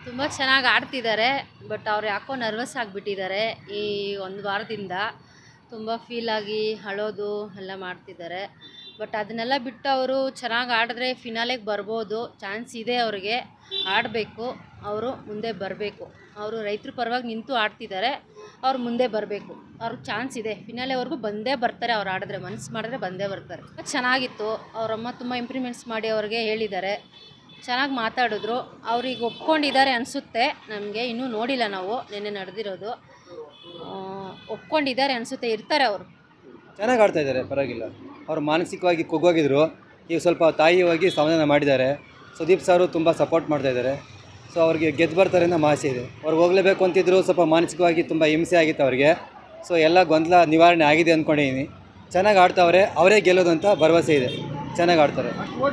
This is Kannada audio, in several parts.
ತುಂಬ ಚೆನ್ನಾಗಿ ಆಡ್ತಿದ್ದಾರೆ ಬಟ್ ಅವ್ರು ಯಾಕೋ ನರ್ವಸ್ ಆಗಿಬಿಟ್ಟಿದ್ದಾರೆ ಈ ಒಂದು ವಾರದಿಂದ ತುಂಬ ಫೀಲಾಗಿ ಅಳೋದು ಎಲ್ಲ ಮಾಡ್ತಿದ್ದಾರೆ ಬಟ್ ಅದನ್ನೆಲ್ಲ ಬಿಟ್ಟು ಅವರು ಚೆನ್ನಾಗಿ ಆಡಿದ್ರೆ ಫಿನಾಲೆಗೆ ಬರ್ಬೋದು ಚಾನ್ಸ್ ಇದೆ ಅವ್ರಿಗೆ ಆಡಬೇಕು ಅವರು ಮುಂದೆ ಬರಬೇಕು ಅವರು ರೈತರ ಪರವಾಗಿ ನಿಂತು ಆಡ್ತಿದ್ದಾರೆ ಅವ್ರು ಮುಂದೆ ಬರಬೇಕು ಅವ್ರಿಗೆ ಚಾನ್ಸ್ ಇದೆ ಫಿನಾಲೆವರೆಗೂ ಬಂದೇ ಬರ್ತಾರೆ ಅವ್ರು ಆಡಿದ್ರೆ ಮನಸ್ಸು ಮಾಡಿದ್ರೆ ಬಂದೇ ಬರ್ತಾರೆ ಚೆನ್ನಾಗಿತ್ತು ಅವರಮ್ಮ ತುಂಬ ಇಂಪ್ರೂವ್ಮೆಂಟ್ಸ್ ಮಾಡಿ ಅವ್ರಿಗೆ ಹೇಳಿದ್ದಾರೆ ಚೆನ್ನಾಗಿ ಮಾತಾಡಿದ್ರು ಅವ್ರಿಗೆ ಒಪ್ಕೊಂಡಿದ್ದಾರೆ ಅನಿಸುತ್ತೆ ನಮಗೆ ಇನ್ನೂ ನೋಡಿಲ್ಲ ನಾವು ನೆನ್ನೆ ನಡೆದಿರೋದು ಒಪ್ಕೊಂಡಿದ್ದಾರೆ ಅನಿಸುತ್ತೆ ಇರ್ತಾರೆ ಅವರು ಚೆನ್ನಾಗಿ ಆಡ್ತಾ ಇದ್ದಾರೆ ಪರವಾಗಿಲ್ಲ ಅವರು ಮಾನಸಿಕವಾಗಿ ಕುಗ್ಗೋಗಿದ್ರು ಈಗ ಸ್ವಲ್ಪ ತಾಯಿಯಾಗಿ ಸಮಾಧಾನ ಮಾಡಿದ್ದಾರೆ ಸುದೀಪ್ ಸಾರು ತುಂಬ ಸಪೋರ್ಟ್ ಮಾಡ್ತಾ ಇದ್ದಾರೆ ಸೊ ಅವ್ರಿಗೆ ಗೆದ್ದು ಬರ್ತಾರೆ ಅನ್ನೋ ಆಸೆ ಇದೆ ಅವ್ರಿಗೆ ಹೋಗಲೇಬೇಕು ಅಂತಿದ್ರು ಸ್ವಲ್ಪ ಮಾನಸಿಕವಾಗಿ ತುಂಬ ಹಿಂಸೆ ಆಗಿತ್ತು ಅವ್ರಿಗೆ ಸೊ ಎಲ್ಲ ಗೊಂದಲ ನಿವಾರಣೆ ಆಗಿದೆ ಅಂದ್ಕೊಂಡಿದ್ದೀನಿ ಚೆನ್ನಾಗಿ ಆಡ್ತಾವ್ರೆ ಅವರೇ ಗೆಲ್ಲೋದು ಅಂತ ಭರವಸೆ ಇದೆ ಚೆನ್ನಾಗಿ ಆಡ್ತಾರೆ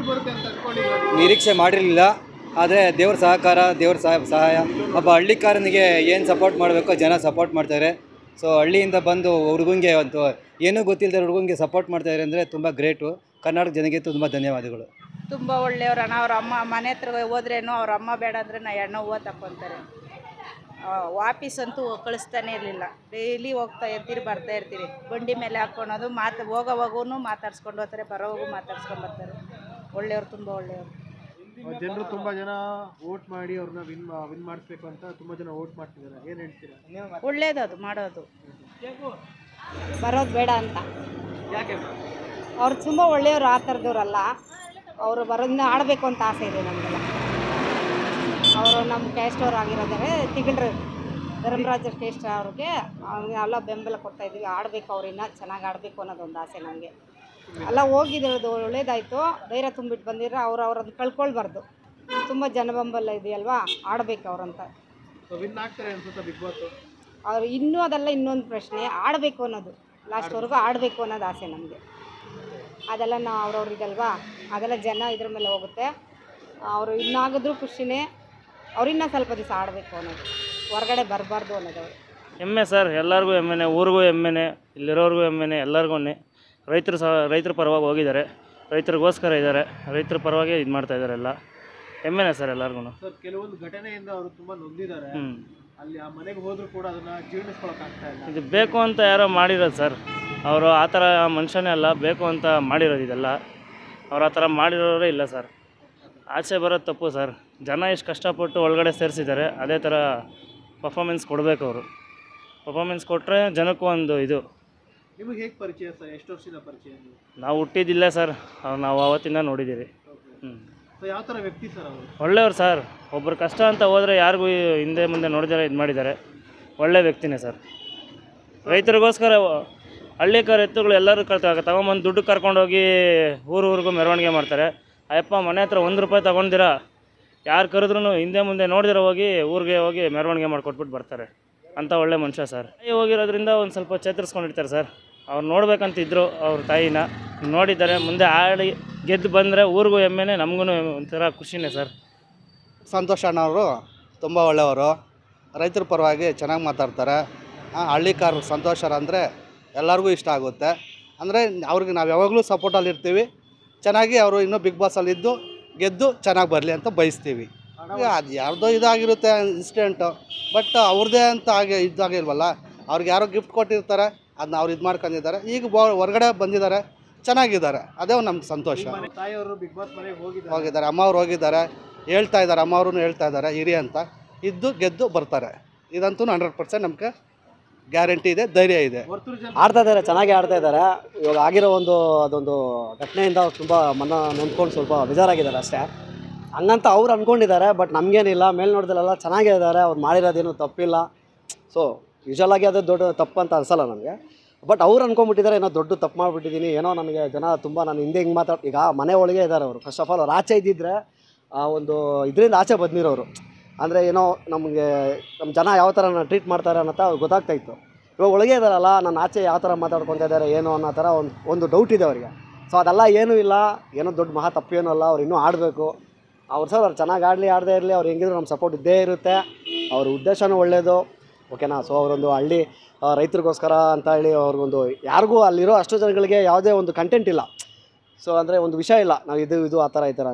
ನಿರೀಕ್ಷೆ ಮಾಡಿರಲಿಲ್ಲ ಆದರೆ ದೇವ್ರ ಸಹಕಾರ ದೇವ್ರ ಸಹ ಸಹಾಯ ಒಬ್ಬ ಹಳ್ಳಿಕಾರನಿಗೆ ಏನು ಸಪೋರ್ಟ್ ಮಾಡಬೇಕೋ ಜನ ಸಪೋರ್ಟ್ ಮಾಡ್ತಾರೆ ಸೊ ಹಳ್ಳಿಯಿಂದ ಬಂದು ಹುಡುಗಂಗೆ ಒಂದು ಏನೂ ಗೊತ್ತಿಲ್ಲದೆ ಹುಡುಗಂಗೆ ಸಪೋರ್ಟ್ ಮಾಡ್ತಾಯಿದ್ದಾರೆ ಅಂದರೆ ತುಂಬ ಗ್ರೇಟು ಕರ್ನಾಟಕ ಜನಕ್ಕೆ ತುಂಬ ಧನ್ಯವಾದಗಳು ತುಂಬ ಒಳ್ಳೆಯವ್ರು ಅಣ್ಣ ಅವ್ರ ಅಮ್ಮ ಮನೆ ಹತ್ರ ಹೋದ್ರೇನು ಅವ್ರ ಅಮ್ಮ ಬೇಡ ಅಂದರೆ ನಾ ಎಣ್ಣೆ ಹೂವು ತಗೊತಾರೆ ವಾಪೀಸ್ ಅಂತೂ ಕಳಿಸ್ತಾನೆ ಇರಲಿಲ್ಲ ಡೈಲಿ ಹೋಗ್ತಾ ಇರ್ತೀರಿ ಬರ್ತಾ ಇರ್ತೀರಿ ಬಂಡಿ ಮೇಲೆ ಹಾಕ್ಕೊಳೋದು ಮಾತು ಹೋಗೋವಾಗೂ ಮಾತಾಡ್ಸ್ಕೊಂಡು ಹೋಗ್ತಾರೆ ಬರೋವಾಗೂ ಮಾತಾಡ್ಸ್ಕೊಂಡು ಬರ್ತಾರೆ ಒಳ್ಳೆಯವ್ರು ತುಂಬ ಒಳ್ಳೆಯವ್ರು ಜನರು ತುಂಬಾ ಜನ ವೋಟ್ ಮಾಡಿ ಅವ್ರನ್ನ ವಿನ್ ವಿನ್ ಮಾಡಿಸ್ಬೇಕು ಅಂತ ತುಂಬಾ ಜನ ವೋಟ್ ಮಾಡ್ತಿದ್ದಾರೆ ಏನ್ ಹೇಳ್ತೀರಾ ಒಳ್ಳೇದು ಅದು ಮಾಡೋದು ಬರೋದು ಬೇಡ ಅಂತ ಯಾಕೆ ಅವ್ರು ತುಂಬ ಒಳ್ಳೆಯವರು ಆ ಥರದವ್ರಲ್ಲ ಅವರು ಬರೋದನ್ನ ಆಡಬೇಕು ಅಂತ ಆಸೆ ಇದೆ ನಮಗೆಲ್ಲ ಅವರು ನಮ್ಮ ಕ್ಯಾಸ್ಟ್ ಅವ್ರು ಆಗಿರೋದಾರೆ ತಿಗಳ್ರು ಧರ್ಮರಾಜ ಟೇಸ್ಟ್ ಅವ್ರಿಗೆ ಅವ್ರಿಗೆ ಎಲ್ಲ ಬೆಂಬಲ ಕೊಡ್ತಾ ಇದ್ದೀವಿ ಆಡಬೇಕು ಅವ್ರಿನ್ನ ಚೆನ್ನಾಗಿ ಆಡಬೇಕು ಅನ್ನೋದೊಂದು ಆಸೆ ನಮಗೆ ಎಲ್ಲ ಹೋಗಿದ್ದು ಒಳ್ಳೇದಾಯಿತು ಧೈರ್ಯ ತುಂಬಿಟ್ಟು ಬಂದಿದ್ರೆ ಅವ್ರು ಅವ್ರದ್ದು ಕಳ್ಕೊಳ್ಬಾರ್ದು ತುಂಬ ಜನಬೆಂಬಲ ಇದೆಯಲ್ವಾ ಆಡಬೇಕು ಅವ್ರಂತ ವಿನ್ ಆಗ್ತಾರೆ ಅನ್ಸುತ್ತಾ ಬಿಗ್ ಬಾಸ್ ಅವ್ರು ಇನ್ನೂ ಅದೆಲ್ಲ ಇನ್ನೊಂದು ಪ್ರಶ್ನೆ ಆಡಬೇಕು ಅನ್ನೋದು ಲಾಸ್ಟ್ವರೆಗೂ ಆಡಬೇಕು ಅನ್ನೋದು ಆಸೆ ನಮಗೆ ಅದೆಲ್ಲ ನಾವು ಅವ್ರವ್ರಿಗಲ್ವಾ ಅದೆಲ್ಲ ಜನ ಇದ್ರ ಮೇಲೆ ಹೋಗುತ್ತೆ ಅವರು ಇನ್ನಾಗಿದ್ರು ಖುಷಿನೇ ಅವ್ರಿನ್ನ ಸ್ವಲ್ಪ ದಿವಸ ಆಡಬೇಕು ಅನ್ನೋದು ಹೊರಗಡೆ ಬರಬಾರ್ದು ಅನ್ನೋದು ಅವರು ಹೆಮ್ಮೆ ಸರ್ ಎಲ್ಲರಿಗೂ ಹೆಮ್ಮೆನೆ ಊರಿಗೂ ಹೆಮ್ಮೆನೆ ಇಲ್ಲಿರೋರ್ಗೂ ಹೆಮ್ಮೆನೆ ಎಲ್ಲರಿಗೂ ರೈತರು ಸಹ ರೈತರ ಪರವಾಗಿ ಹೋಗಿದ್ದಾರೆ ರೈತರಿಗೋಸ್ಕರ ಇದ್ದಾರೆ ರೈತರ ಪರವಾಗಿ ಇದು ಮಾಡ್ತಾ ಇದ್ದಾರೆ ಎಲ್ಲ ಹೆಮ್ಮೆನೆ ಸರ್ ಎಲ್ಲರಿಗೂ ಸರ್ ಕೆಲವೊಂದು ಘಟನೆಯಿಂದ ಅವರು ತುಂಬಾ ನೊಂದಿದ್ದಾರೆ ಹ್ಞೂ ಅಲ್ಲಿ ಆ ಮನೆಗೆ ಹೋದ್ರು ಕೂಡ ಅದನ್ನ ಜೀರ್ಣಿಸ್ಕೊಳಕ್ ಆಗ್ತಾ ಇಲ್ಲ ಇದು ಬೇಕು ಅಂತ ಯಾರೋ ಮಾಡಿರೋದು ಸರ್ ಅವರು ಆ ಥರ ಮನುಷ್ಯನೇ ಅಲ್ಲ ಬೇಕು ಅಂತ ಮಾಡಿರೋದು ಇದೆಲ್ಲ ಅವ್ರು ಆ ಥರ ಮಾಡಿರೋರೇ ಇಲ್ಲ ಸರ್ ಆಚೆ ಬರೋದು ತಪ್ಪು ಸರ್ ಜನ ಎಷ್ಟು ಕಷ್ಟಪಟ್ಟು ಒಳಗಡೆ ಸೇರಿಸಿದ್ದಾರೆ ಅದೇ ಥರ ಪರ್ಫಾಮೆನ್ಸ್ ಕೊಡಬೇಕು ಅವರು ಪರ್ಫಾಮೆನ್ಸ್ ಕೊಟ್ಟರೆ ಜನಕ್ಕೂ ಒಂದು ಇದು ನಿಮಗೆ ಹೇಗೆ ಪರಿಚಯ ಸರ್ ಎಷ್ಟು ವರ್ಷದ ಪರಿಚಯ ನೀವು ನಾವು ಹುಟ್ಟಿದ್ದಿಲ್ಲ ಸರ್ ಅವ್ರು ನಾವು ಅವತ್ತಿಂದ ನೋಡಿದ್ದೀವಿ ಹ್ಞೂ ಸೊ ಯಾವ ಥರ ವ್ಯಕ್ತಿ ಸರ್ ಅವರು ಒಳ್ಳೆಯವ್ರು ಸರ್ ಒಬ್ಬರು ಕಷ್ಟ ಅಂತ ಹೋದರೆ ಯಾರಿಗೂ ಹಿಂದೆ ಮುಂದೆ ನೋಡಿದರೆ ಇದು ಮಾಡಿದ್ದಾರೆ ಒಳ್ಳೆ ವ್ಯಕ್ತಿನೇ ಸರ್ ರೈತರಿಗೋಸ್ಕರ ಹಳ್ಳಿಕಾರ ಎತ್ತುಗಳು ಎಲ್ಲರೂ ಕರ್ತ ತಗೊಂಬಂದು ದುಡ್ಡು ಕರ್ಕೊಂಡೋಗಿ ಊರು ಊರಿಗೂ ಮೆರವಣಿಗೆ ಮಾಡ್ತಾರೆ ಅಯ್ಯಪ್ಪ ಮನೆ ಹತ್ರ ಒಂದು ರೂಪಾಯಿ ತೊಗೊಂಡಿರಾ ಯಾರು ಕರೆದ್ರೂ ಹಿಂದೆ ಮುಂದೆ ನೋಡಿದಿರ ಹೋಗಿ ಊರಿಗೆ ಹೋಗಿ ಮೆರವಣಿಗೆ ಮಾಡಿಕೊಟ್ಬಿಟ್ಟು ಬರ್ತಾರೆ ಅಂಥ ಒಳ್ಳೆ ಮನುಷ್ಯ ಸರ್ ತಾಯಿ ಹೋಗಿರೋದ್ರಿಂದ ಒಂದು ಸ್ವಲ್ಪ ಚೇತರಿಸ್ಕೊಂಡಿರ್ತಾರೆ ಸರ್ ಅವ್ರು ನೋಡ್ಬೇಕಂತಿದ್ರು ಅವ್ರ ತಾಯಿನ ನೋಡಿದ್ದಾರೆ ಮುಂದೆ ಆಡಿ ಗೆದ್ದು ಬಂದರೆ ಊರಿಗೂ ಹೆಮ್ಮೆನೆ ನಮಗೂ ಒಂಥರ ಖುಷಿನೇ ಸರ್ ಸಂತೋಷ್ ಅಣ್ಣವರು ತುಂಬ ಒಳ್ಳೆಯವರು ರೈತರ ಪರವಾಗಿ ಚೆನ್ನಾಗಿ ಮಾತಾಡ್ತಾರೆ ಆ, ಹಳ್ಳಿಕಾರರು ಸಂತೋಷರ ಅಂದರೆ ಎಲ್ಲರಿಗೂ ಇಷ್ಟ ಆಗುತ್ತೆ ಅಂದರೆ ಅವ್ರಿಗೆ ನಾವು ಯಾವಾಗಲೂ ಸಪೋರ್ಟಲ್ಲಿ ಇರ್ತೀವಿ ಚೆನ್ನಾಗಿ ಅವರು ಇನ್ನೂ ಬಿಗ್ ಬಾಸಲ್ಲಿ ಇದ್ದು ಗೆದ್ದು ಚೆನ್ನಾಗಿ ಬರಲಿ ಅಂತ ಬಯಸ್ತೀವಿ ಈಗ ಅದು ಯಾರ್ದೋ ಇದಾಗಿರುತ್ತೆ ಇನ್ಸಿಡೆಂಟು ಬಟ್ ಅವ್ರದ್ದೇ ಅಂತ ಆಗಿ ಇದಾಗಿಲ್ವಲ್ಲ ಅವ್ರಿಗೆ ಯಾರೋ ಗಿಫ್ಟ್ ಕೊಟ್ಟಿರ್ತಾರೆ ಅದನ್ನ ಅವ್ರು ಇದು ಮಾಡ್ಕೊಂಡಿದ್ದಾರೆ ಈಗ ಬೊ- ಹೊರಗಡೆ ಬಂದಿದ್ದಾರೆ ಚೆನ್ನಾಗಿದ್ದಾರೆ ಅದೇ ಒಂದು ನಮ್ಗೆ ಸಂತೋಷ ಮನೆ ತಾಯಿಯವರು ಬಿಗ್ ಬಾಸ್ ಮನೆಗೆ ಹೋಗಿದ್ದಾರೆ ಹೋಗಿದ್ದಾರೆ ಅಮ್ಮ ಅವ್ರು ಹೋಗಿದ್ದಾರೆ ಹೇಳ್ತಾ ಇದ್ದಾರೆ ಅಮ್ಮ ಅವರು ಹೇಳ್ತಾ ಇದ್ದಾರೆ ಹಿರಿಯ ಅಂತ ಇದ್ದು ಗೆದ್ದು ಬರ್ತಾರೆ ಇದಂತೂ ಹಂಡ್ರೆಡ್ ಪರ್ಸೆಂಟ್ ನಮಗೆ ಗ್ಯಾರಂಟಿ ಇದೆ ಧೈರ್ಯ ಇದೆ ವರ್ತೂರು ಜನ ಆಡ್ತಾ ಇದ್ದಾರೆ ಚೆನ್ನಾಗಿ ಆಡ್ತಾ ಇದ್ದಾರೆ ಇವಾಗ ಆಗಿರೋ ಒಂದು ಅದೊಂದು ಘಟನೆಯಿಂದ ಅವ್ರು ತುಂಬ ಮನ ನೊಂದ್ಕೊಂಡು ಸ್ವಲ್ಪ ಬೇಜಾರಾಗಿದ್ದಾರೆ ಅಷ್ಟೇ ಹಂಗಂತ ಅವ್ರು ಅಂದ್ಕೊಂಡಿದ್ದಾರೆ ಬಟ್ ನಮಗೇನಿಲ್ಲ ಮೇಲ್ನೋಟದಲ್ಲೆಲ್ಲ ಚೆನ್ನಾಗೇ ಇದ್ದಾರೆ ಅವ್ರು ಮಾಡಿರೋದೇನು ತಪ್ಪಿಲ್ಲ ಸೊ ಯೂಶಲ್ ಆಗಿ ಅದು ದೊಡ್ಡ ತಪ್ಪು ಅಂತ ಅನ್ಸಲ್ಲ ನನಗೆ ಬಟ್ ಅವ್ರು ಅನ್ಕೊಂಡ್ಬಿಟ್ಟಿದ್ದಾರೆ ಏನೋ ದೊಡ್ಡ ತಪ್ಪು ಮಾಡಿಬಿಟ್ಟಿದ್ದೀನಿ ಏನೋ ನನಗೆ ಜನ ತುಂಬ ನಾನು ಹಿಂದೆ ಹಿಂಗೆ ಮಾತಾಡ್ ಈಗ ಮನೆ ಒಳಗೆ ಇದ್ದಾರೆ ಅವರು ಫಸ್ಟ್ ಆಫ್ ಆಲ್ ಅವ್ರು ಆಚೆ ಇದ್ದಿದ್ರೆ ಆ ಒಂದು ಇದರಿಂದ ಆಚೆ ಬಂದಿರೋರು ಅಂದರೆ ಏನೋ ನಮಗೆ ನಮ್ಮ ಜನ ಯಾವ ಥರ ಟ್ರೀಟ್ ಮಾಡ್ತಾರೆ ಅನ್ನೋತ ಅವ್ರಿಗೆ ಗೊತ್ತಾಗ್ತಾ ಇತ್ತು ಇವಾಗ ಒಳಗೆ ಇದ್ದಾರಲ್ಲ ನನ್ನ ಆಚೆ ಯಾವ ಥರ ಮಾತಾಡ್ಕೊತಾ ಇದ್ದಾರೆ ಏನು ಅನ್ನೋ ಥರ ಒಂದು ಒಂದು ಡೌಟ್ ಇದೆ ಅವರಿಗೆ ಸೊ ಅದೆಲ್ಲ ಏನೂ ಇಲ್ಲ ಏನೋ ದೊಡ್ಡ ಮಹಾ ತಪ್ಪೇನೂ ಅಲ್ಲ ಅವ್ರು ಇನ್ನೂ ಆಡಬೇಕು ಅವ್ರು ಸರ್ ಅವ್ರು ಚೆನ್ನಾಗಿ ಆಡಲಿ ಆಡದೇ ಇರಲಿ ಅವ್ರು ಹೆಂಗಿದ್ರು ನಮ್ಮ ಸಪೋರ್ಟ್ ಇದ್ದೇ ಇರುತ್ತೆ ಅವ್ರ ಉದ್ದೇಶನೂ ಒಳ್ಳೆಯದು ಓಕೆನಾ ಸೊ ಅವರೊಂದು ಹಳ್ಳಿ ಆ, ರೈತರಿಗೋಸ್ಕರ ಅಂತ ಹೇಳಿ ಅವ್ರಿಗೊಂದು ಯಾರಿಗೂ ಅಲ್ಲಿರೋ ಅಷ್ಟು ಜನಗಳಿಗೆ ಯಾವುದೇ ಒಂದು ಕಂಟೆಂಟ್ ಇಲ್ಲ ಸೊ ಅಂದರೆ ಒಂದು ವಿಷಯ ಇಲ್ಲ ನಾವು ಇದು ಇದು ಆ ಥರ ಈ ಥರ ಅಂತ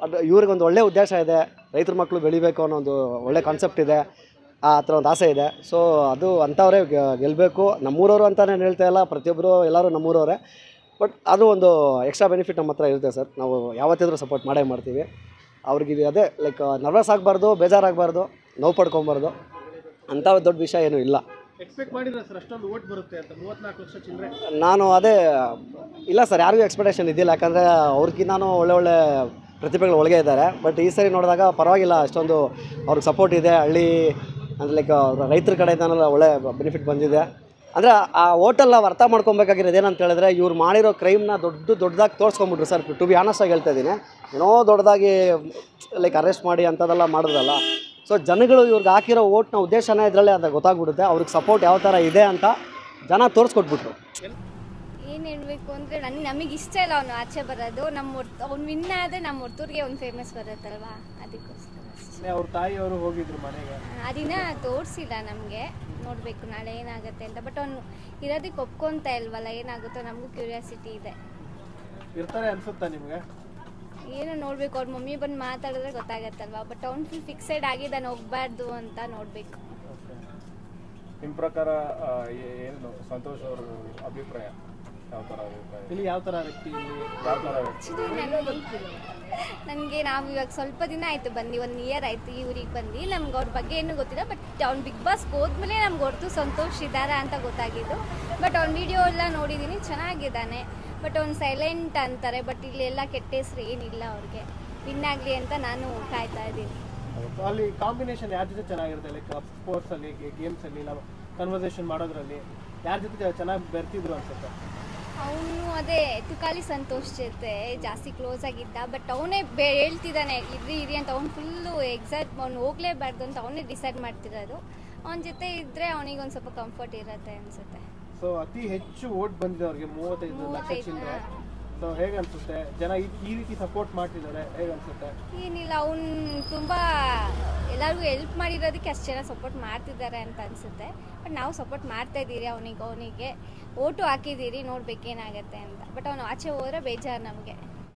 ಅದು ಇವ್ರಿಗೊಂದು ಒಳ್ಳೆ ಉದ್ದೇಶ ಇದೆ ರೈತರ ಮಕ್ಕಳು ಬೆಳಿಬೇಕು ಅನ್ನೋ ಒಂದು ಒಳ್ಳೆ ಕಾನ್ಸೆಪ್ಟ್ ಇದೆ ಆ ಥರ ಒಂದು ಆಸೆ ಇದೆ ಸೊ ಅದು ಅಂಥವರೇ ಗೆಲ್ಲಬೇಕು ನಮ್ಮೂರವರು ಅಂತಲೇ ಹೇಳ್ತಾ ಇಲ್ಲ ಪ್ರತಿಯೊಬ್ಬರು ಎಲ್ಲರೂ ನಮ್ಮೂರವರೇ ಬಟ್ ಅದು ಒಂದು ಎಕ್ಸ್ಟ್ರಾ ಬೆನಿಫಿಟ್ ನಮ್ಮ ಹತ್ರ ಇರುತ್ತೆ ಸರ್ ನಾವು ಯಾವತ್ತಿದ್ರೂ ಸಪೋರ್ಟ್ ಮಾಡೇ ಮಾಡ್ತೀವಿ ಅವ್ರಿಗೆ ಇದು ಅದೇ ಲೈಕ್ ನರ್ವಸ್ ಆಗಬಾರ್ದು ಬೇಜಾರಾಗಬಾರ್ದು ನೋವು ಪಡ್ಕೊಬಾರ್ದು ಅಂಥ ದೊಡ್ಡ ವಿಷಯ ಏನೂ ಇಲ್ಲ ಎಕ್ಸ್ಪೆಕ್ಟ್ ಮಾಡಿದ್ರೆ ಸರ್ ಅಷ್ಟೊಂದು ಓಟ್ ಬರುತ್ತೆ ಅಂತ ಮೂವತ್ನಾಲ್ಕು ಲಕ್ಷ ಚಿಲ್ಲರೆ ನಾನು ಅದೇ ಇಲ್ಲ ಸರ್ ಯಾರಿಗೂ ಎಕ್ಸ್ಪೆಕ್ಟೇಷನ್ ಇದ್ದಿಲ್ಲ ಯಾಕಂದರೆ ಅವ್ರಿಗಿಂತ ಒಳ್ಳೆ ಒಳ್ಳೆ ಪ್ರತಿಭೆಗಳು ಒಳಗೆ ಇದ್ದಾರೆ ಬಟ್ ಈ ಸರಿ ನೋಡಿದಾಗ ಪರವಾಗಿಲ್ಲ ಅಷ್ಟೊಂದು ಅವ್ರಿಗೆ ಸಪೋರ್ಟ್ ಇದೆ ಹಳ್ಳಿ ಅಂದರೆ ಲೈಕ್ ರೈತರ ಕಡೆಯಿಂದನೆಲ್ಲ ಒಳ್ಳೆ ಬೆನಿಫಿಟ್ ಬಂದಿದೆ ಅಂದರೆ ಆ ಹೋಟೆಲ್ ನಾವು ಅರ್ಥ ಮಾಡ್ಕೊಬೇಕಾಗಿರೋದು ಏನಂತ ಹೇಳಿದ್ರೆ ಇವ್ರು ಮಾಡಿರೋ ಕ್ರೈಮ್ನ ದೊಡ್ಡ ದೊಡ್ಡದಾಗಿ ತೋರಿಸ್ಕೊಂಬಿಟ್ರು ಸರ್ ಟು ಬಿ ಆನೆಸ್ಟಾಗಿ ಹೇಳ್ತಾ ಇದ್ದೀನಿ ಏನೋ ದೊಡ್ಡದಾಗಿ ಲೈಕ್ ಅರೆಸ್ಟ್ ಮಾಡಿ ಅಂಥದ್ದೆಲ್ಲ ಮಾಡಿದ್ರಲ್ಲ ಸೊ ಜನಗಳು ಇವ್ರಿಗೆ ಹಾಕಿರೋ ಓಟ್ನ ಉದ್ದೇಶನೇ ಇದರಲ್ಲೇ ಅಂತ ಗೊತ್ತಾಗ್ಬಿಡುತ್ತೆ ಅವ್ರಿಗೆ ಸಪೋರ್ಟ್ ಯಾವ ಥರ ಇದೆ ಅಂತ ಜನ ತೋರಿಸ್ಕೊಟ್ಬಿಟ್ರು ಏನು ಹೇಳಬೇಕು ಅಂದರೆ ನನಗೆ ನಮಗೆ ಇಷ್ಟ ಇಲ್ಲ ಅವನು ಆಚೆ ಬರೋದು ನಮ್ಮ ಅವ್ನು ವಿನ್ ಆದರೆ ನಮ್ಮ ಹೊರ್ತೂರಿಗೆ ಒಂದು ಫೇಮಸ್ ಬರುತ್ತಲ್ವಾ ಅದಕ್ಕೋಸ್ಕರ ಅಷ್ಟೇ. ಅವ್ರ ತಾಯಿಯವರು ಹೋಗಿದ್ರು ಮನೆಗೆ ಅದಿನ ತೋರಿಸಿಲ್ಲ ನಮಗೆ ನೋಡಬೇಕು ನಾಳೆ ಏನಾಗುತ್ತೆ ಅಂತ ಬಟ್ ಅವನು ಇರೋದಕ್ಕೆ ಒಪ್ಕೊಂತ ಇಲ್ವಲ್ಲ ಏನಾಗುತ್ತೋ ನಮಗೂ ಕ್ಯೂರಿಯಾಸಿಟಿ ಇದೆ ಇರ್ತಾರೆ ಅನ್ಸುತ್ತಾ ನಿಮ್ಗೆ ಏನೋ ನೋಡಬೇಕು ಅವ್ರ ಮಮ್ಮಿ ಬಂದು ಮಾತಾಡಿದ್ರೆ ಗೊತ್ತಾಗತ್ತಲ್ವಾ ಬಟ್ ಅವ್ನು ಫುಲ್ ಫಿಕ್ಸೆಡ್ ಆಗಿದ್ದಾನೆ ಹೋಗ್ಬಾರ್ದು ಅಂತ ನೋಡಬೇಕು ನಿಮ್ಮ ಪ್ರಕಾರ ಆ, ಏ- ಏನು ಸಂತೋಷ್ ಅವ್ರ ಅಭಿಪ್ರಾಯ ಯಾವ ಥರ ಅಭಿಪ್ರಾಯ ಇಲ್ಲಿ ಯಾವ ಥರ ವ್ಯಕ್ತಿ ಇಲ್ಲಿ ಯಾವ ಥರ ನನಗೆ ನಾವು ಇವಾಗ ಸ್ವಲ್ಪ ದಿನ ಆಯಿತು ಬಂದು ಒಂದು ಇಯರ್ ಆಯಿತು ಈ ಊರಿಗೆ ಬಂದು ನಮ್ಗೆ ಅವ್ರ ಬಗ್ಗೆ ಏನೂ ಗೊತ್ತಿಲ್ಲ ಬಟ್ ಅವ್ನು ಬಿಗ್ ಬಾಸ್ಗೆ ಹೋದ್ಮೇಲೆ ನಮ್ಗೆ ಹೊರತು ಸಂತೋಷ್ ಇದ್ದಾರಾ ಅಂತ ಗೊತ್ತಾಗಿದ್ದು ಬಟ್ ಅವ್ನ ವಿಡಿಯೋ ಎಲ್ಲ ನೋಡಿದ್ದೀನಿ ಚೆನ್ನಾಗಿದ್ದಾನೆ ಬಟ್ ಅವ್ನು ಸೈಲೆಂಟ್ ಅಂತಾರೆ ಬಟ್ ಇಲ್ಲೆಲ್ಲ ಕೆಟ್ಟ ಹೆಸ್ರು ಏನಿಲ್ಲ ಅವ್ರಿಗೆ ವಿನ್ ಆಗಲಿ ಅಂತ ನಾನು ಕಾಯ್ತಾ ಇದ್ದೀನಿ So ಅಲ್ಲಿ ಕಾಂಬಿನೇಷನ್ ಯಾರ ಜೊತೆ ಚೆನ್ನಾಗಿರುತ್ತೆ ಲೈಕ್ ಸ್ಪೋರ್ಟ್ಸ್ ಅಲ್ಲಿ ಗೇಮ್ಸ್ ಅಲ್ಲಿ ನಾವು ಕನ್ವರ್ಸೇಷನ್ ಮಾಡೋದ್ರಲ್ಲಿ ಯಾರ ಜೊತೆ ಚೆನ್ನಾಗಿ ಬೆರ್ತಿದ್ರು ಅನ್ಸುತ್ತೆ ಅವನು ಅದೇ ತುಕಾಲಿ ಸಂತೋಷ್ ಜೊತೆ ಜಾಸ್ತಿ ಕ್ಲೋಸ್ ಆಗಿದ್ದ ಬಟ್ ಅವನೇ ಬೇ ಹೇಳ್ತಿದ್ದಾನೆ ಇರ್ರಿ ಇರಿ ಅಂತ ಅವ್ನು ಫುಲ್ಲು ಎಕ್ಸಾಕ್ಟ್ ಅವ್ನು ಹೋಗ್ಲೇಬಾರ್ದು ಅಂತ ಅವನೇ ಡಿಸೈಡ್ ಮಾಡ್ತಿರೋದು ಅವನ ಜೊತೆ ಇದ್ದರೆ ಅವನಿಗೆ ಒಂದು ಸ್ವಲ್ಪ ಕಂಫರ್ಟ್ ಇರುತ್ತೆ ಅನಿಸುತ್ತೆ ಸೊ ಅತಿ ಹೆಚ್ಚು ಓಟ್ ಬಂದಿದೆ ಅವ್ರಿಗೆ ಮೂವತ್ತೈದು ಲಕ್ಷ ಮೂವತ್ತೈದು, ಚಿಲ್ಲರೆ ಹಾ. ಸೊ ಹೇಗೆ ಅನ್ಸುತ್ತೆ ಜನ ಈ- ಈ ರೀತಿ ಸಪೋರ್ಟ್ ಮಾಡ್ತಿದ್ದಾರೆ ಹೇಗೆ ಅನ್ಸುತ್ತೆ ಏನಿಲ್ಲ ಅವ್ನು ತುಂಬ ಎಲ್ಲರಿಗೂ ಹೆಲ್ಪ್ ಮಾಡಿರೋದಕ್ಕೆ ಅಷ್ಟು ಜನ ಸಪೋರ್ಟ್ ಮಾಡ್ತಿದ್ದಾರೆ ಅಂತ ಅನಿಸುತ್ತೆ ಬಟ್ ನಾವು ಸಪೋರ್ಟ್ ಮಾಡ್ತಾ ಇದ್ದೀರಿ ಅವನಿಗೆ ಅವನಿಗೆ ಓಟು ಹಾಕಿದ್ದೀರಿ ನೋಡ್ಬೇಕೇನಾಗತ್ತೆ ಅಂತ ಬಟ್ ಅವನು ಆಚೆ ಹೋದರೆ ಬೇಜಾರು ನಮಗೆ